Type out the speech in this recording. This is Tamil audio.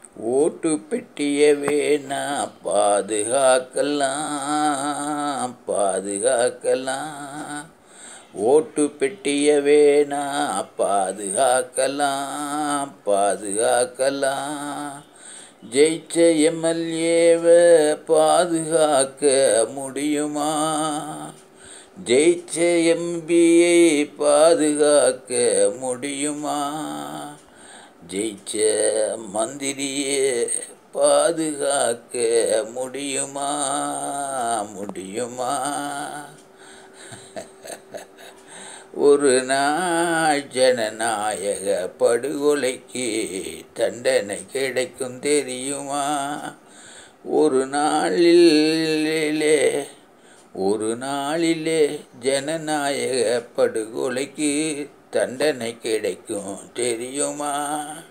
ஓட்டு பெட்டிய வேணா பாதுகாக்கலாம் பாதுகாக்கலாம் ஓட்டு பெட்டிய வேணா பாதுகாக்கலாம் பாதுகாக்கலாம் ஜெயிச்ச எம்எல்ஏவை பாதுகாக்க முடியுமா ஜெயிச்ச எம்பியை பாதுகாக்க முடியுமா ஜெயிச்ச மந்திரியே பாதுகாக்க முடியுமா முடியுமா ஒரு நாள் ஜனநாயக படுகொலைக்கு தண்டனை கிடைக்கும் தெரியுமா ஒரு நாளிலே ஒரு நாளிலே ஜனநாயக படுகொலைக்கு தண்டனை கிடைக்கும் தெரியுமா